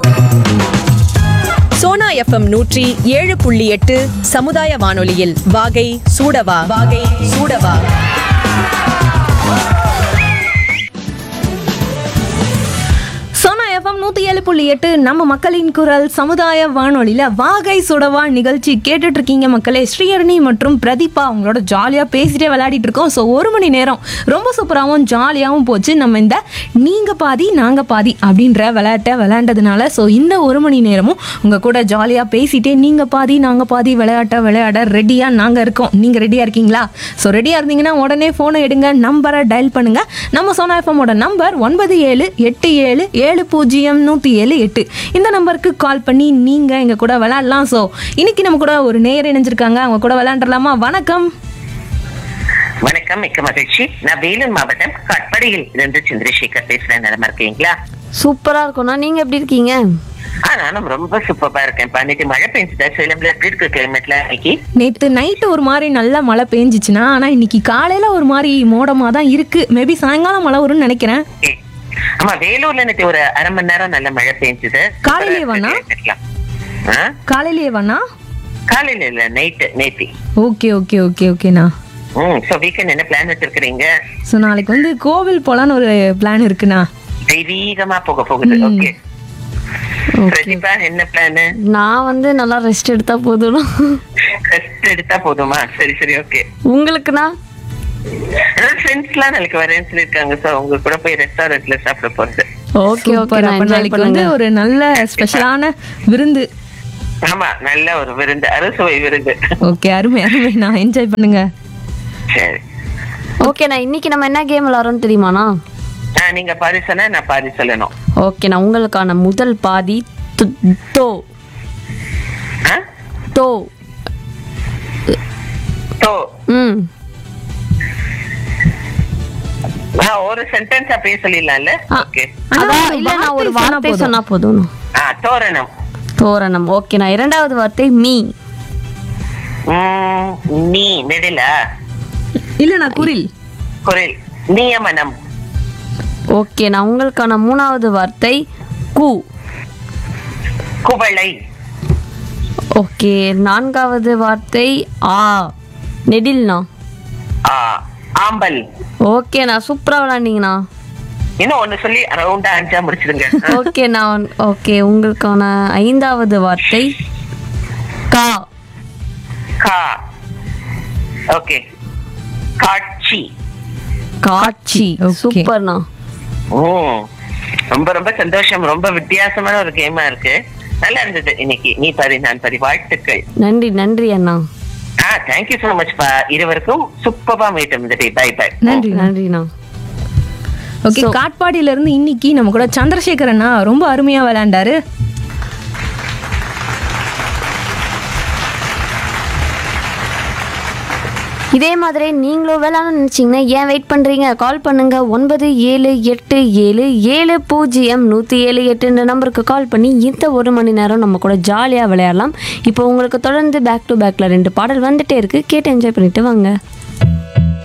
Sona FM நூற்றி ஏழு புள்ளி எட்டு சமுதாய வானொலியில் வாகை சூடவா வாகை சூடவா சோனா எஃப்எம் நூற்றி ஏழு புள்ளி எட்டு நம்ம மக்களின் குரல் சமுதாய வானொலியில் வாகை சுடவா நிகழ்ச்சி கேட்டுட்டு இருக்கீங்க மக்களே ஸ்ரீஹரணி மற்றும் பிரதீபா அவங்களோட ஜாலியாக பேசிட்டே விளையாடிட்டு இருக்கோம் ஸோ ஒரு மணி நேரம் ரொம்ப சூப்பராகவும் ஜாலியாகவும் போச்சு நம்ம இந்த நீங்கள் பாதி நாங்கள் பாதி அப்படின்ற விளையாட்டை விளையாண்டதுனால ஸோ இந்த ஒரு மணி நேரமும் உங்கள் கூட ஜாலியாக பேசிட்டே நீங்கள் பாதி நாங்கள் பாதி விளையாட்டை விளையாட ரெடியாக நாங்கள் இருக்கோம் நீங்கள் ரெடியாக இருக்கீங்களா ஸோ ரெடியாக இருந்தீங்கன்னா உடனே ஃபோனை எடுங்க நம்பரை டயல் பண்ணுங்கள் நம்ம சோனா எஃப்எம்மோட நம்பர் ஒன்பது ஏழு எட்டு ஏழு ஏழு பூஜ்ஜியம் நூற்றி ஏழு எட்டு இந்த நம்பருக்கு கால் பண்ணி நீங்கள் எங்கள் கூட விளையாடலாம் ஸோ இன்னைக்கு நம்ம கூட ஒரு நேயர் இணைஞ்சிருக்காங்க அவங்க கூட விளையாண்டுலாமா வணக்கம் வணக்கம் மிக்க மகிழ்ச்சி நான் வேலூர் மாவட்டம் கட்படியில் இருந்து சந்திரசேகர் பேசுறேன் நிலமா இருக்கீங்களா சூப்பரா இருக்கும்ண்ணா நீங்க எப்படி இருக்கீங்க ஆ நானும் ரொம்ப சூப்பரா இருக்கேன் பண்ணிட்டு மழை பெஞ்சுதா சேலம்ல எப்படி இருக்கு கிளைமேட்ல இன்னைக்கு நேற்று நைட்டு ஒரு மாதிரி நல்லா மழை பெஞ்சிச்சுன்னா ஆனால் இன்னைக்கு காலையில் ஒரு மாதிரி மோடமாக தான் இருக்குது மேபி சாயங்காலம் மழை வரும்னு நினைக்கிறேன் Okay. ஆமா வேலூர்ல நேற்று ஒரு அரை மணி நேரம் நல்ல மழை பெஞ்சுது காலையிலேவாண்ணா? ஆ? காலையிலேயே வேணா காலையில இல்ல நைட்டு நேத்தி ஓகே ஓகே ஓகே ஓகேண்ணா ம் சோ வீக்கெண்ட் என்ன பிளான் வச்சிருக்கீங்க ஸோ நாளைக்கு வந்து கோவில் போகலான்னு ஒரு பிளான் இருக்குண்ணா தெய்வீகமா போக போகுது ம். ஓகே ஓகே பிரதீபா என்ன பிளான் நான் வந்து நல்லா ரெஸ்ட் எடுத்தா போதும் ரெஸ்ட் எடுத்தா போதுமா சரி சரி ஓகே உங்களுக்குண்ணா ஃப்ரெண்ட்ஸ் எல்லாம் நாளைக்கு வரேன்னு சொல்லிருக்காங்க சோ உங்க கூட போய் ரெஸ்டாரண்ட்ல சாப்பிட போறது ஓகே ஓகே சூப்பர் அப்போ நாளைக்கு வந்து ஒரு நல்ல ஸ்பெஷலான விருந்து ஆமா நல்ல ஒரு விருந்து அறுசுவை விருந்து ஓகே அருமை அருமை நான் என்ஜாய் பண்ணுங்க சரி ஓகேண்ணா இன்னைக்கு நம்ம என்ன கேம் விளாட்றோம்னு தெரியுமாண்ணா ஆ, நீங்க பாதி சொன்னா நான் பாதி சொல்லணும் ஓகேண்ணா உங்களுக்கான முதல் பாதி து- தோ ஆ? தோ தோ ம் ஆ, ஒரு சென்டென்ஸ் அப்படியே சொல்லிடலாம்ல ஆ, ஓகே அதான் ஒரு இல்ல நான் ஒரு வார்த்தை சொன்னா வார்த்தை போதும். சொன்னா போதும் ஆ தோரணம் தோரணம் ஓகேண்ணா இரண்டாவது வார்த்தை மீ ம், நீ நெடிலா இல்லைண்ணா குரில் குரல் நியமனம் ஓகேண்ணா உங்களுக்கான மூணாவது வார்த்தை கு குவளை ஓகே நான்காவது வார்த்தை ஆ நெடில்ண்ணா ஆ ஆம்பல் ஓகேண்ணா சூப்பரா விளாண்டீங்கண்ணா இன்னும் ஒண்ணு சொல்லி ரவுண்டா அஞ்சா முடிச்சிடுங்க ஆ, ஓகே நான் ஓகே உங்களுக்கான ஐந்தாவது வார்த்தை கா கா ஓகே காட்சி காட்சி Okay. சூப்பர்ண்ணா ம் ரொம்ப ரொம்ப சந்தோஷம் ரொம்ப வித்தியாசமான ஒரு கேமா இருக்கு நல்லா இருந்தது இன்னைக்கு நீ பரி நான் பரி வாழ்த்துக்கள் நன்றி நன்றி அண்ணா ஆ தேங்க்யூ சோ மச் பா இருவருக்கும் சூப்பரா மீட்டும் இந்த பை பை நன்றி நன்றிண்ணா ஓகே So- காட்பாடியில இருந்து இன்னைக்கு நம்ம கூட சந்திரசேகர் அண்ணா ரொம்ப அருமையா விளையாண்டாரு இதே மாதிரி நீங்களும் விளாட்னு நினச்சிங்கன்னா ஏன் வெயிட் பண்ணுறீங்க கால் பண்ணுங்க ஒன்பது ஏழு எட்டு ஏழு ஏழு பூஜ்ஜியம் நூற்றி ஏழு எட்டுன்ற நம்பருக்கு கால் பண்ணி இந்த ஒரு மணி நேரம் நம்ம கூட ஜாலியாக விளையாடலாம் இப்போ உங்களுக்கு தொடர்ந்து பேக் டு பேக்கில் ரெண்டு பாடல் வந்துட்டே இருக்கு கேட்டு என்ஜாய் பண்ணிட்டு வாங்க